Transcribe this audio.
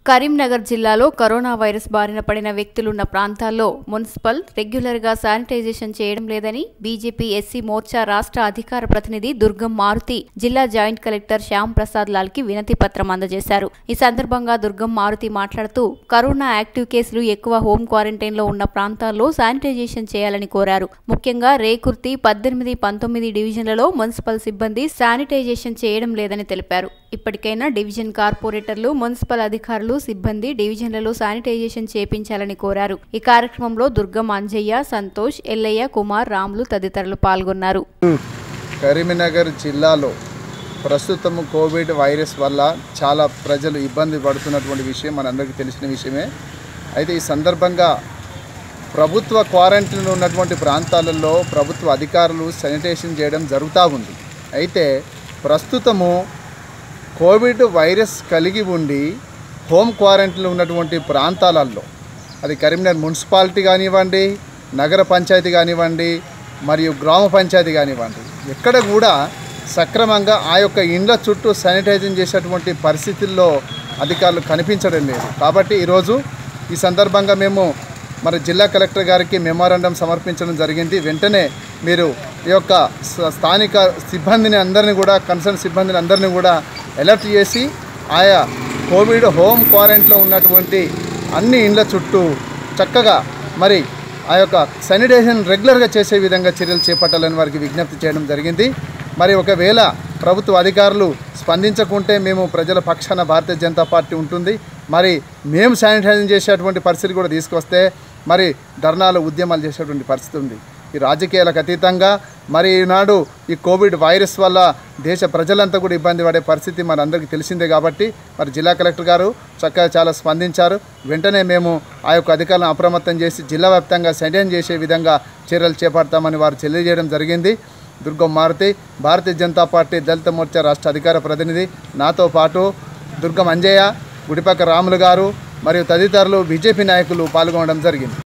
కరీంనగర్ జిల్లాలో corona virus బారిన పడిన వ్యక్తులున్న ప్రాంతాల్లో మున్సిపల్ రెగ్యులర్ గా శానిటైజేషన్ చేయడం లేదని బీజేపీ ఎస్సీ మోర్చా రాష్ట్ర అధికార ప్రతినిధి దుర్గం మారుతి జిల్లా జాయింట్ కలెక్టర్ శ్యామ్ ప్రసాద్ లాల్ కి వినతి పత్రం అందజేశారు ఈ సందర్భంగా దుర్గం మారుతి మాట్లాడుతూ కరోనా యాక్టివ్ కేసులు ఎక్కువ హోం క్వారంటైన్ లో ఉన్న ప్రాంతాల్లో శానిటైజేషన్ చేయాలని కోరారు ముఖ్యంగా రేకుర్తి పద్దెనిమిది పంతొమ్మిది డివిజన్లలో మున్సిపల్ సిబ్బంది శానిటైజేషన్ చేయడం లేదని తెలిపారు ఇప్పటికైనా డివిజన్ కార్పొరేటర్లు మున్సిపల్ అధికారులు సిబ్బంది డివిజన్లలో శానిటైజేషన్ చేపించాలని కోరారు ఈ కార్యక్రమంలో దుర్గం అంజయ్య సంతోష్ ఎల్లయ్య కుమార్ రాములు తదితరులు పాల్గొన్నారు కరీంనగర్ జిల్లాలో ప్రస్తుతం కోవిడ్ వైరస్ వల్ల చాలా ప్రజలు ఇబ్బంది పడుతున్నటువంటి విషయం మనందరికీ తెలిసిన విషయమే అయితే ఈ సందర్భంగా ప్రభుత్వ క్వారంటైన్లో ఉన్నటువంటి ప్రాంతాలలో ప్రభుత్వ అధికారులు శానిటేషన్ చేయడం జరుగుతూ ఉంది అయితే ప్రస్తుతము కోవిడ్ వైరస్ కలిగి ఉండి హోమ్ క్వారంటైన్లో ఉన్నటువంటి ప్రాంతాలలో అది కరీంనగర్ మున్సిపాలిటీ కానివ్వండి నగర పంచాయతీ కానివ్వండి మరియు గ్రామ పంచాయతీ కానివ్వండి ఎక్కడ కూడా సక్రమంగా ఆ యొక్క ఇండ్ల చుట్టూ శానిటైజింగ్ చేసేటువంటి పరిస్థితుల్లో అధికారులు కనిపించడం లేదు కాబట్టి ఈరోజు ఈ సందర్భంగా మేము మరి జిల్లా కలెక్టర్ గారికి మెమోరాండం సమర్పించడం జరిగింది వెంటనే మీరు ఈ యొక్క స- స్థానిక సిబ్బందిని అందరినీ కూడా కన్సర్న్ సిబ్బందిని అందరినీ కూడా అలర్ట్ చేసి ఆయా కోవిడ్ హోమ్ క్వారంటైన్లో ఉన్నటువంటి అన్ని ఇండ్ల చుట్టూ చక్కగా మరి ఆ యొక్క శానిటైజేషన్ రెగ్యులర్గా చేసే విధంగా చర్యలు చేపట్టాలని వారికి విజ్ఞప్తి చేయడం జరిగింది మరి ఒకవేళ ప్రభుత్వ అధికారులు స్పందించకుంటే మేము ప్రజల పక్షాన భారతీయ జనతా పార్టీ ఉంటుంది మరి మేము శానిటైజింగ్ చేసేటువంటి పరిస్థితి కూడా తీసుకొస్తే మరి ధర్నాలు ఉద్యమాలు చేసేటువంటి పరిస్థితి ఉంది ఈ రాజకీయాలకు అతీతంగా మరి ఈనాడు ఈ కోవిడ్ వైరస్ వల్ల దేశ ప్రజలంతా కూడా ఇబ్బంది పడే పరిస్థితి మనందరికీ తెలిసిందే కాబట్టి మరి జిల్లా కలెక్టర్ గారు చక్కగా చాలా స్పందించారు వెంటనే మేము ఆ యొక్క అధికారులను అప్రమత్తం చేసి జిల్లా వ్యాప్తంగా శానిటైజ్ చేసే విధంగా చర్యలు చేపడతామని వారు తెలియజేయడం జరిగింది దుర్గం మారుతి భారతీయ జనతా పార్టీ దళిత మోర్చా రాష్ట్ర అధికార ప్రతినిధి నాతో పాటు దుర్గం అంజయ్య గుడిపక్క రాములు గారు మరియు తదితరులు బీజేపీ నాయకులు పాల్గొనడం జరిగింది